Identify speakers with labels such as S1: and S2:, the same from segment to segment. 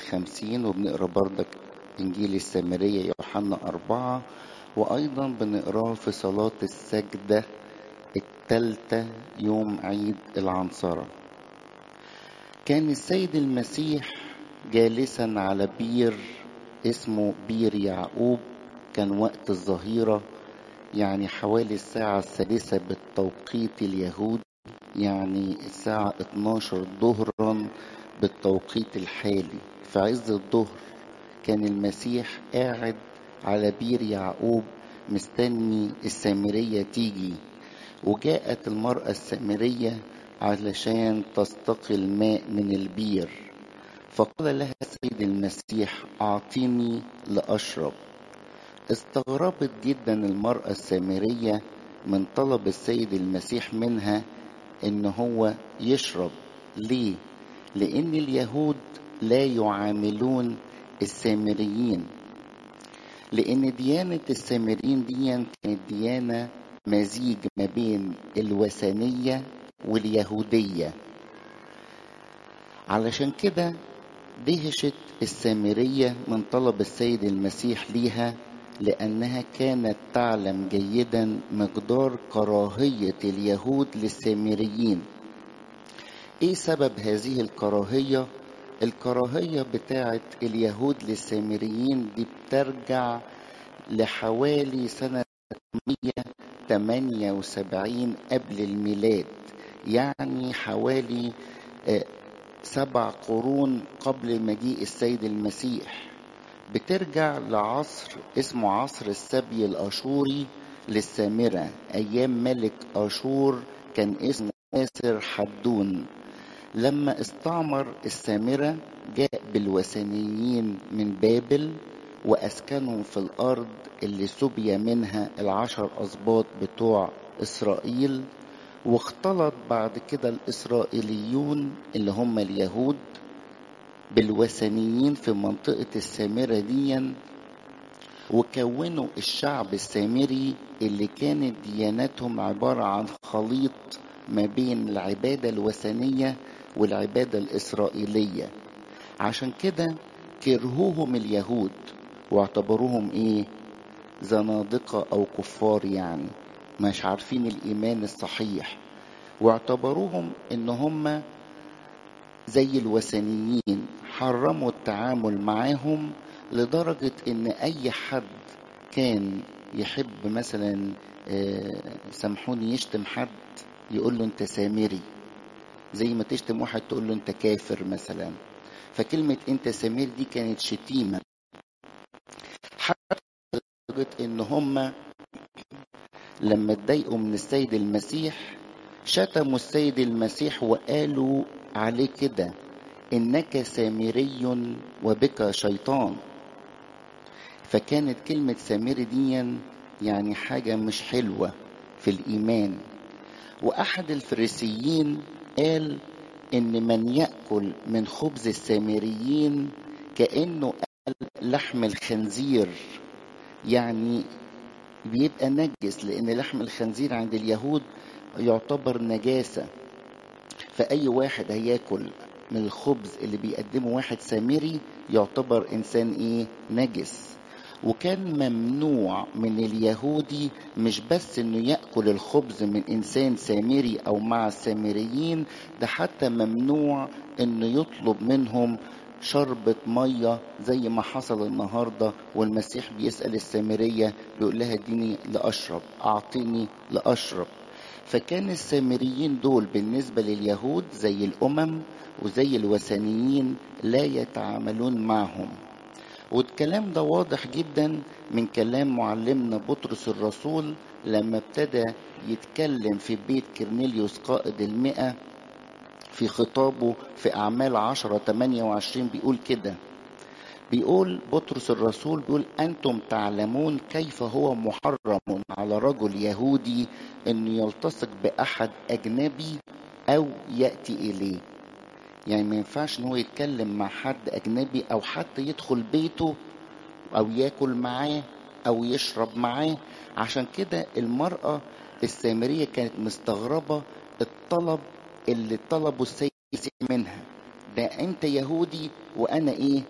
S1: خمسين وبنقرا بردك إنجيل السامرية يوحنا أربعة وأيضا بنقراه في صلاة السجدة التالتة يوم عيد العنصرة كان السيد المسيح جالسا على بير اسمه بير يعقوب كان وقت الظهيرة يعني حوالي الساعة السادسة بالتوقيت اليهودي يعني الساعة 12 ظهرا بالتوقيت الحالي في عز الظهر كان المسيح قاعد على بير يعقوب مستني السامرية تيجي وجاءت المرأة السامرية علشان تستقي الماء من البير فقال لها السيد المسيح أعطيني لأشرب استغربت جدا المرأة السامرية من طلب السيد المسيح منها إن هو يشرب ليه؟ لأن اليهود لا يعاملون السامريين لأن ديانة السامريين دي كانت ديانة مزيج ما بين الوثنية واليهودية علشان كده دهشت السامرية من طلب السيد المسيح ليها لأنها كانت تعلم جيدا مقدار كراهية اليهود للسامريين إيه سبب هذه الكراهية؟ الكراهية بتاعت اليهود للسامريين دي بترجع لحوالي سنة 178 قبل الميلاد يعني حوالي سبع قرون قبل مجيء السيد المسيح بترجع لعصر اسمه عصر السبي الأشوري للسامرة أيام ملك أشور كان اسمه آسر حدون لما استعمر السامرة جاء بالوثنيين من بابل وأسكنهم في الأرض اللي سبي منها العشر أسباط بتوع إسرائيل واختلط بعد كده الإسرائيليون اللي هم اليهود بالوثنيين في منطقة السامرة ديا وكونوا الشعب السامري اللي كانت ديانتهم عبارة عن خليط ما بين العبادة الوثنية والعبادة الإسرائيلية عشان كده كرهوهم اليهود واعتبروهم ايه زنادقة او كفار يعني مش عارفين الايمان الصحيح واعتبروهم ان هم زي الوثنيين حرموا التعامل معاهم لدرجة ان اي حد كان يحب مثلا سامحوني يشتم حد يقول له انت سامري زي ما تشتم واحد تقول له انت كافر مثلا فكلمة انت سامري دي كانت شتيمة حتى لدرجة ان هم لما اتضايقوا من السيد المسيح شتموا السيد المسيح وقالوا عليه كده انك سامري وبك شيطان فكانت كلمة سامري دي يعني حاجة مش حلوة في الإيمان وأحد الفريسيين قال إن من يأكل من خبز السامريين كأنه أكل لحم الخنزير يعني بيبقى نجس لأن لحم الخنزير عند اليهود يعتبر نجاسة فأي واحد هياكل من الخبز اللي بيقدمه واحد سامري يعتبر إنسان إيه نجس وكان ممنوع من اليهودي مش بس انه ياكل الخبز من انسان سامري او مع السامريين ده حتى ممنوع انه يطلب منهم شربة مية زي ما حصل النهاردة والمسيح بيسأل السامرية بيقول لها اديني لأشرب أعطيني لأشرب فكان السامريين دول بالنسبة لليهود زي الأمم وزي الوثنيين لا يتعاملون معهم والكلام ده واضح جدا من كلام معلمنا بطرس الرسول لما ابتدى يتكلم في بيت كرنيليوس قائد المئة في خطابه في أعمال عشرة 28 بيقول كده بيقول بطرس الرسول بيقول أنتم تعلمون كيف هو محرم على رجل يهودي أنه يلتصق بأحد أجنبي أو يأتي إليه يعني ما ينفعش ان هو يتكلم مع حد اجنبي او حتى يدخل بيته او ياكل معاه او يشرب معاه عشان كده المرأة السامرية كانت مستغربة الطلب اللي طلبه السيد منها ده انت يهودي وانا ايه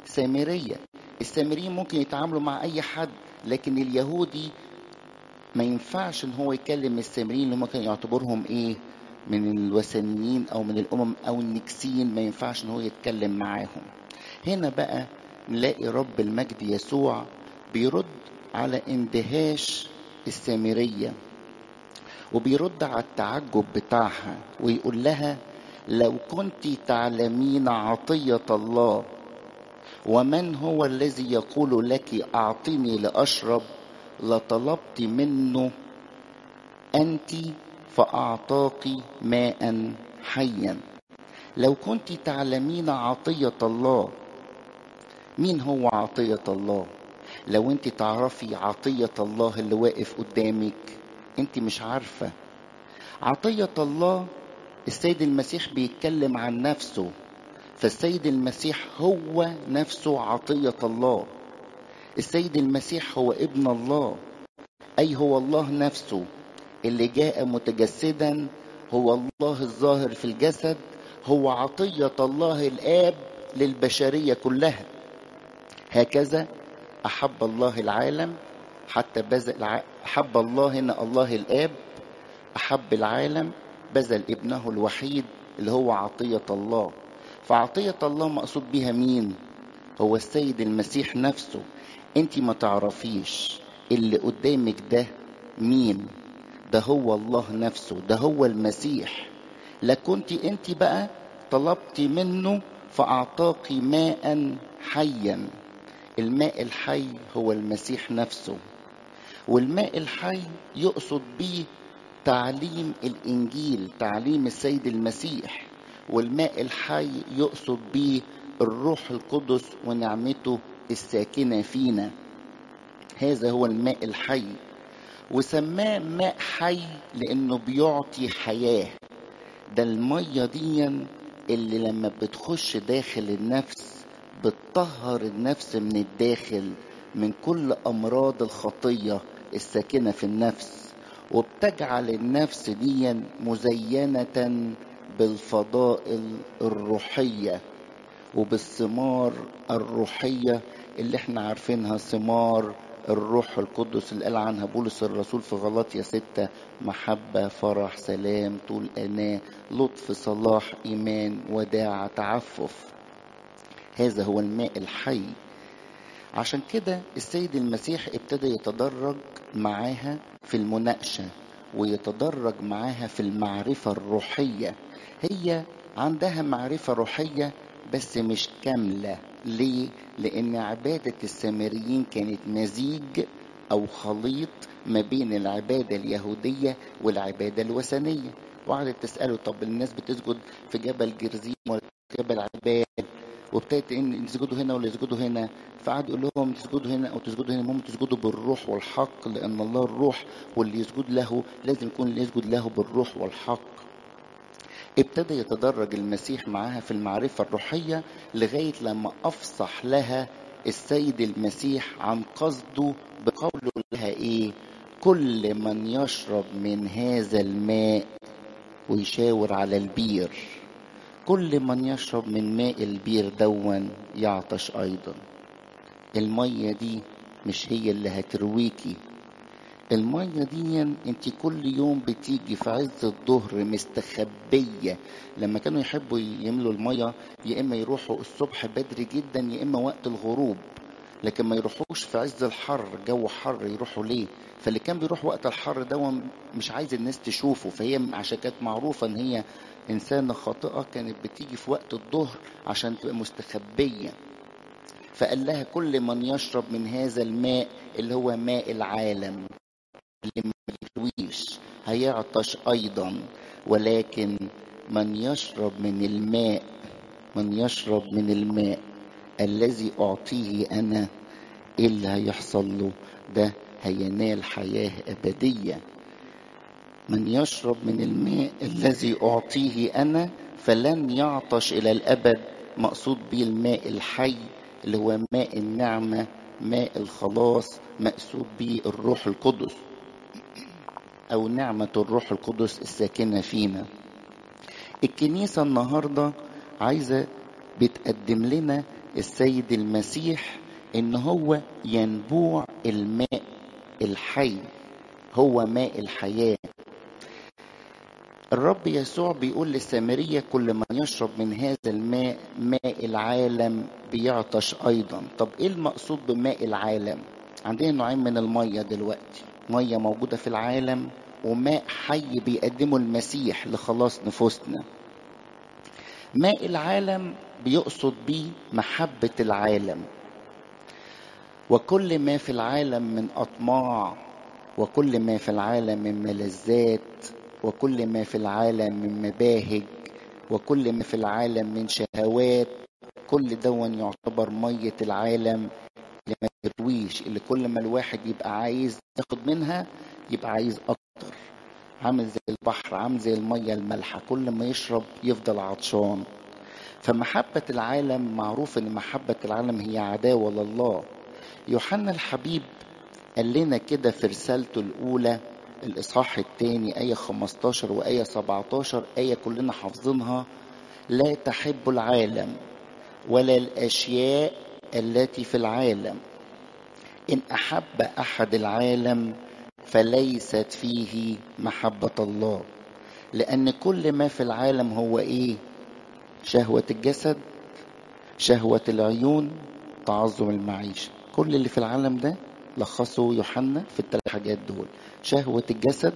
S1: سامرية السامريين ممكن يتعاملوا مع أي حد لكن اليهودي ما ينفعش ان هو يكلم السامريين اللي هم كانوا يعتبرهم ايه من الوثنيين او من الامم او النكسين ما ينفعش ان هو يتكلم معاهم هنا بقى نلاقي رب المجد يسوع بيرد على اندهاش السامريه وبيرد على التعجب بتاعها ويقول لها لو كنت تعلمين عطيه الله ومن هو الذي يقول لك اعطني لاشرب لطلبت منه انت فاعطاك ماء حيا لو كنت تعلمين عطيه الله مين هو عطيه الله لو انت تعرفي عطيه الله اللي واقف قدامك انت مش عارفه عطيه الله السيد المسيح بيتكلم عن نفسه فالسيد المسيح هو نفسه عطيه الله السيد المسيح هو ابن الله اي هو الله نفسه اللي جاء متجسدا هو الله الظاهر في الجسد هو عطيه الله الاب للبشريه كلها هكذا احب الله العالم حتى بذل احب الله هنا الله الاب احب العالم بذل ابنه الوحيد اللي هو عطيه الله فعطيه الله مقصود بها مين هو السيد المسيح نفسه انت ما تعرفيش اللي قدامك ده مين ده هو الله نفسه ده هو المسيح لكنت انت بقى طلبت منه فاعطاك ماء حيا الماء الحي هو المسيح نفسه والماء الحي يقصد به تعليم الانجيل تعليم السيد المسيح والماء الحي يقصد به الروح القدس ونعمته الساكنه فينا هذا هو الماء الحي وسماه ماء حي لانه بيعطي حياه ده الميه دي اللي لما بتخش داخل النفس بتطهر النفس من الداخل من كل امراض الخطيه الساكنه في النفس وبتجعل النفس دي مزينه بالفضائل الروحيه وبالثمار الروحيه اللي احنا عارفينها ثمار الروح القدس اللي قال عنها بولس الرسول في غلاطيا ستة محبة فرح سلام طول أناة لطف صلاح إيمان وداع تعفف هذا هو الماء الحي عشان كده السيد المسيح ابتدى يتدرج معاها في المناقشة ويتدرج معاها في المعرفة الروحية هي عندها معرفة روحية بس مش كاملة ليه؟ لأن عبادة السامريين كانت مزيج أو خليط ما بين العبادة اليهودية والعبادة الوثنية وقعدت تسأله طب الناس بتسجد في جبل جرزيم ولا جبل عباد وابتدت ان يسجدوا هنا ولا يسجدوا هنا فقعد يقول لهم تسجدوا هنا او تسجدوا هنا المهم تسجدوا بالروح والحق لان الله الروح واللي يسجد له لازم يكون اللي يسجد له بالروح والحق ابتدى يتدرج المسيح معاها في المعرفة الروحية لغاية لما أفصح لها السيد المسيح عن قصده بقوله لها إيه كل من يشرب من هذا الماء ويشاور على البير كل من يشرب من ماء البير دون يعطش أيضا المية دي مش هي اللي هترويكي المية دي انت كل يوم بتيجي في عز الظهر مستخبية لما كانوا يحبوا يملوا المية يا اما يروحوا الصبح بدري جدا يا اما وقت الغروب لكن ما يروحوش في عز الحر جو حر يروحوا ليه فاللي كان بيروح وقت الحر ده مش عايز الناس تشوفه فهي عشان كانت معروفة ان هي انسانة خاطئة كانت بتيجي في وقت الظهر عشان تبقى مستخبية فقال لها كل من يشرب من هذا الماء اللي هو ماء العالم اللي ما يرويش هيعطش ايضا ولكن من يشرب من الماء من يشرب من الماء الذي اعطيه انا ايه اللي هيحصل له ده هينال حياه ابديه من يشرب من الماء الذي اعطيه انا فلن يعطش الى الابد مقصود به الماء الحي اللي هو ماء النعمه ماء الخلاص مقصود به الروح القدس او نعمه الروح القدس الساكنه فينا الكنيسه النهارده عايزه بتقدم لنا السيد المسيح ان هو ينبوع الماء الحي هو ماء الحياه الرب يسوع بيقول للسامرية كل من يشرب من هذا الماء ماء العالم بيعطش أيضا طب إيه المقصود بماء العالم عندنا نوعين من المية دلوقتي مية موجودة في العالم وماء حي بيقدمه المسيح لخلاص نفوسنا ماء العالم بيقصد بيه محبة العالم وكل ما في العالم من أطماع وكل ما في العالم من ملذات وكل ما في العالم من مباهج وكل ما في العالم من شهوات كل دون يعتبر مية العالم اللي ما ترويش اللي كل ما الواحد يبقى عايز ياخد منها يبقى عايز أكتر عامل زي البحر عامل زي المية المالحة كل ما يشرب يفضل عطشان فمحبة العالم معروف ان محبة العالم هي عداوة لله يوحنا الحبيب قال لنا كده في رسالته الأولى الإصحاح الثاني آية 15 وآية 17 آية كلنا حافظينها لا تحب العالم ولا الأشياء التي في العالم إن أحب أحد العالم فليست فيه محبة الله لأن كل ما في العالم هو إيه شهوة الجسد شهوة العيون تعظم المعيشة كل اللي في العالم ده لخصه يوحنا في الثلاث حاجات دول شهوة الجسد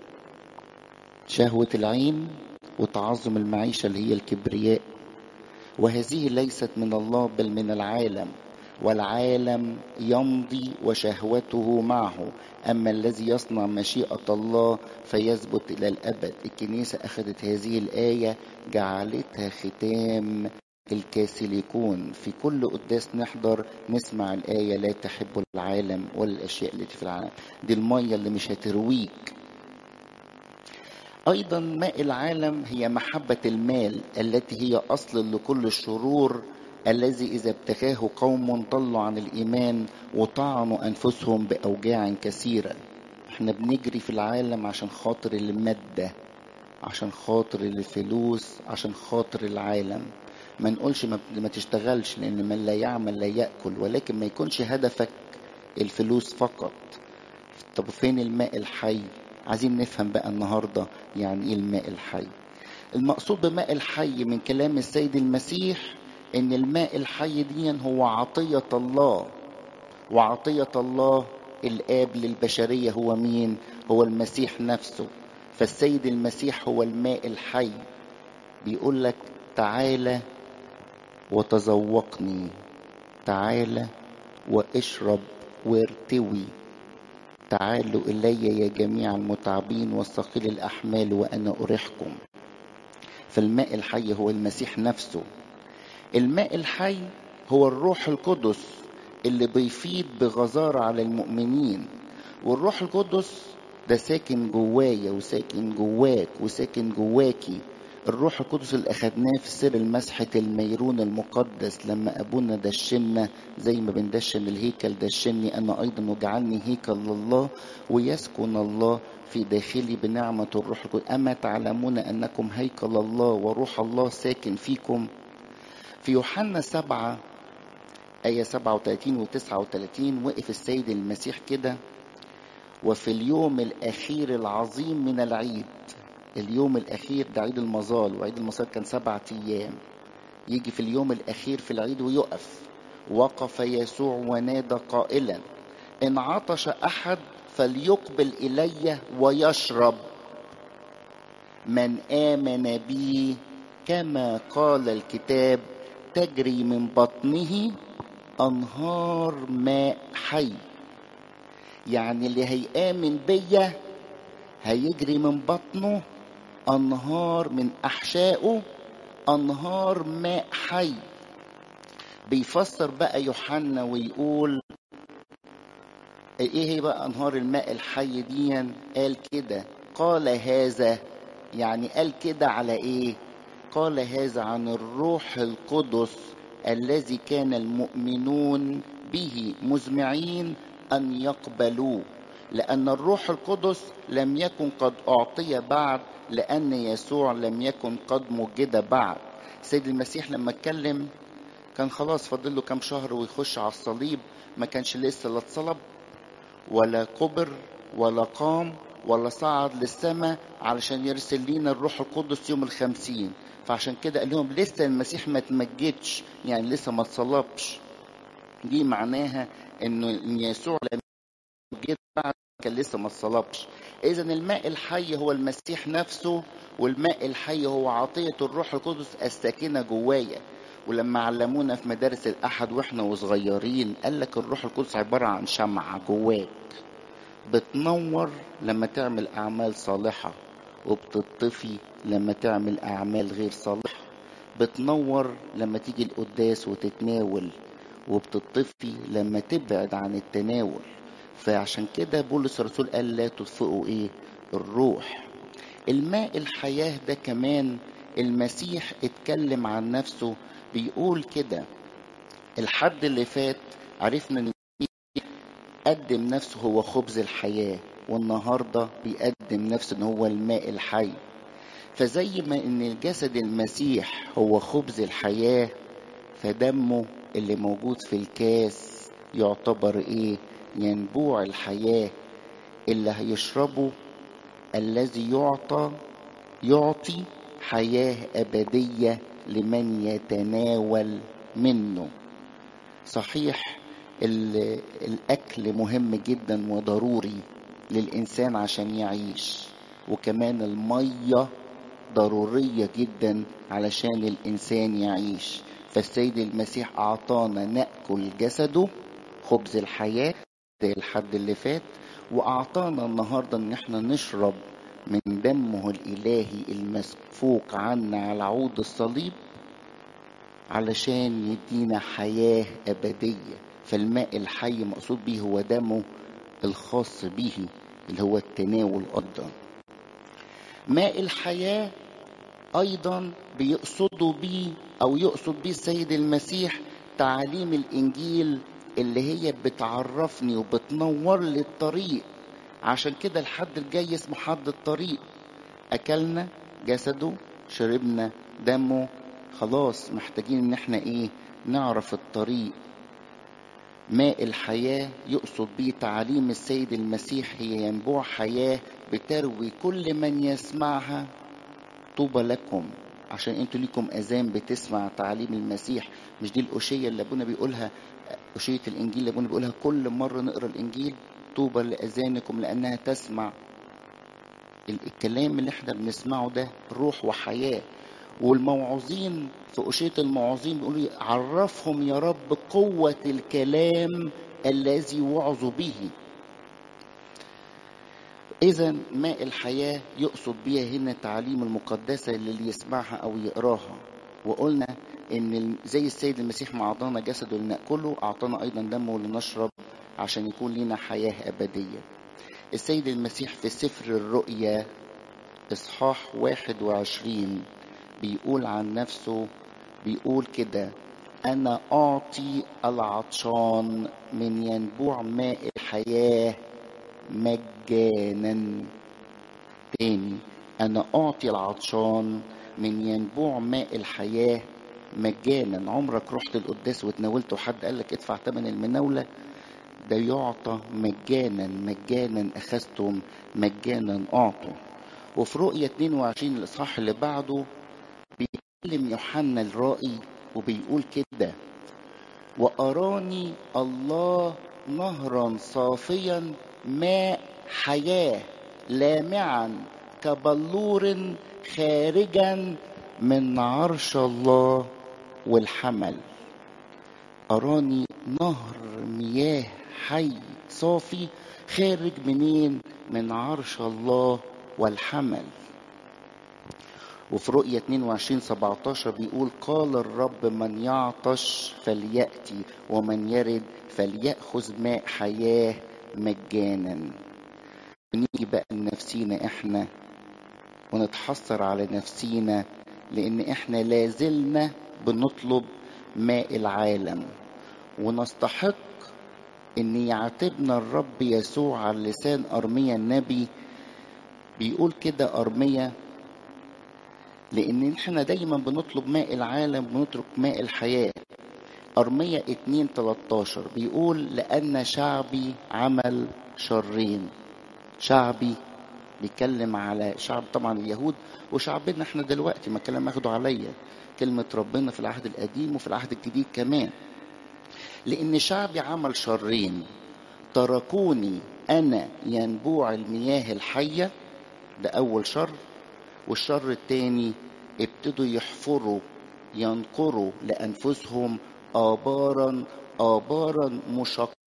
S1: شهوة العين وتعظم المعيشة اللي هي الكبرياء وهذه ليست من الله بل من العالم والعالم يمضي وشهوته معه أما الذي يصنع مشيئة الله فيثبت إلى الأبد الكنيسة أخذت هذه الآية جعلتها ختام الكاثوليكون في كل قداس نحضر نسمع الآية لا تحب العالم ولا الأشياء التي في العالم دي المية اللي مش هترويك أيضا ماء العالم هي محبة المال التي هي أصل لكل الشرور الذي إذا ابتغاه قوم ضلوا عن الإيمان وطعنوا أنفسهم بأوجاع كثيرة احنا بنجري في العالم عشان خاطر المادة عشان خاطر الفلوس عشان خاطر العالم ما نقولش ما, ما تشتغلش لأن من لا يعمل لا يأكل ولكن ما يكونش هدفك الفلوس فقط طب فين الماء الحي عايزين نفهم بقى النهارده يعني ايه الماء الحي المقصود بماء الحي من كلام السيد المسيح ان الماء الحي دي هو عطية الله وعطية الله الآب للبشرية هو مين هو المسيح نفسه فالسيد المسيح هو الماء الحي بيقول لك تعالى وتذوقني تعالى واشرب وارتوي تعالوا إلي يا جميع المتعبين والثقيل الأحمال وأنا أريحكم فالماء الحي هو المسيح نفسه الماء الحي هو الروح القدس اللي بيفيض بغزارة على المؤمنين والروح القدس ده ساكن جوايا وساكن جواك وساكن جواكي الروح القدس اللي أخدناه في سر المسحة الميرون المقدس لما أبونا دشنا زي ما بندشن الهيكل دشني أنا أيضا وجعلني هيكل لله ويسكن الله في داخلي بنعمة الروح القدس أما تعلمون أنكم هيكل الله وروح الله ساكن فيكم في يوحنا سبعة آية 37 و 39 وقف السيد المسيح كده وفي اليوم الأخير العظيم من العيد اليوم الأخير ده عيد المظال وعيد المظال كان سبعة أيام يجي في اليوم الأخير في العيد ويقف وقف يسوع ونادى قائلا إن عطش أحد فليقبل إلي ويشرب من آمن بي كما قال الكتاب تجري من بطنه أنهار ماء حي يعني اللي هيآمن بيا هيجري من بطنه أنهار من أحشائه أنهار ماء حي بيفسر بقى يوحنا ويقول ايه هي بقى انهار الماء الحي دي قال كده قال هذا يعني قال كده على ايه قال هذا عن الروح القدس الذي كان المؤمنون به مزمعين ان يقبلوه لان الروح القدس لم يكن قد اعطي بعد لان يسوع لم يكن قد مجد بعد سيد المسيح لما اتكلم كان خلاص فاضل له كام شهر ويخش على الصليب ما كانش لسه لا اتصلب ولا كبر ولا قام ولا صعد للسماء علشان يرسل لينا الروح القدس يوم الخمسين فعشان كده قال لهم لسه المسيح ما تمجدش يعني لسه ما اتصلبش دي معناها انه ان يسوع لما جه بعد كان لسه ما اتصلبش اذا الماء الحي هو المسيح نفسه والماء الحي هو عطيه الروح القدس الساكنه جوايا ولما علمونا في مدارس الاحد واحنا وصغيرين قال لك الروح القدس عباره عن شمعه جواك بتنور لما تعمل اعمال صالحه وبتطفي لما تعمل اعمال غير صالحه بتنور لما تيجي القداس وتتناول وبتطفي لما تبعد عن التناول فعشان كده بولس الرسول قال لا تطفئوا ايه الروح الماء الحياة ده كمان المسيح اتكلم عن نفسه بيقول كده الحد اللي فات عرفنا ان قدم نفسه هو خبز الحياة والنهاردة بيقدم نفسه ان هو الماء الحي فزي ما ان الجسد المسيح هو خبز الحياة فدمه اللي موجود في الكاس يعتبر ايه ينبوع الحياة اللي هيشربه الذي يعطى يعطي حياة أبدية لمن يتناول منه صحيح الأكل مهم جدا وضروري للإنسان عشان يعيش وكمان المية ضرورية جدا علشان الإنسان يعيش فالسيد المسيح أعطانا نأكل جسده خبز الحياة زي الحد اللي فات وأعطانا النهاردة إن احنا نشرب من دمه الإلهي المسفوك عنا على عود الصليب علشان يدينا حياة أبدية فالماء الحي مقصود به هو دمه الخاص به اللي هو التناول أيضا ماء الحياة أيضا بيقصدوا بيه أو يقصد بيه السيد المسيح تعاليم الإنجيل اللي هي بتعرفني وبتنور لي الطريق عشان كده الحد الجاي اسمه حد الطريق أكلنا جسده شربنا دمه خلاص محتاجين ان احنا ايه نعرف الطريق ماء الحياة يقصد به تعاليم السيد المسيح هي ينبوع حياة بتروي كل من يسمعها طوبى لكم عشان انتوا ليكم اذان بتسمع تعاليم المسيح مش دي الأشية اللي ابونا بيقولها أشية الإنجيل اللي ابونا بيقولها كل مرة نقرا الإنجيل طوبى لأذانكم لأنها تسمع الكلام اللي احنا بنسمعه ده روح وحياة والموعظين في أشية الموعظين بيقولوا عرفهم يا رب قوة الكلام الذي وعظوا به إذا ماء الحياة يقصد بها هنا التعاليم المقدسة اللي يسمعها أو يقراها وقلنا إن زي السيد المسيح ما أعطانا جسده لنأكله أعطانا أيضا دمه لنشرب عشان يكون لنا حياة أبدية السيد المسيح في سفر الرؤيا إصحاح واحد وعشرين بيقول عن نفسه بيقول كده أنا أعطي العطشان من ينبوع ماء الحياة مجانا تاني أنا أعطي العطشان من ينبوع ماء الحياة مجانا عمرك رحت القداس وتناولت وحد قال لك ادفع ثمن المناولة ده يعطى مجانا مجانا أخذتم مجانا أعطوا وفي رؤية 22 الإصحاح اللي بعده بيكلم يوحنا الرائي وبيقول كده وأراني الله نهرا صافيا ماء حياة لامعا كبلور خارجا من عرش الله والحمل أراني نهر مياه حي صافي خارج منين من عرش الله والحمل وفي رؤية 22 17 بيقول قال الرب من يعطش فليأتي ومن يرد فليأخذ ماء حياة مجانا نيجي بقى لنفسينا احنا ونتحسر على نفسينا لان احنا لازلنا بنطلب ماء العالم ونستحق ان يعاتبنا الرب يسوع على لسان ارميا النبي بيقول كده ارميا لان احنا دايما بنطلب ماء العالم بنترك ماء الحياه أرمية 2 13 بيقول لأن شعبي عمل شرين شعبي بيتكلم على شعب طبعا اليهود وشعبنا احنا دلوقتي ما الكلام اخده عليا كلمة ربنا في العهد القديم وفي العهد الجديد كمان لأن شعبي عمل شرين تركوني أنا ينبوع المياه الحية ده أول شر والشر التاني ابتدوا يحفروا ينقروا لأنفسهم آبارا آبارا مشققة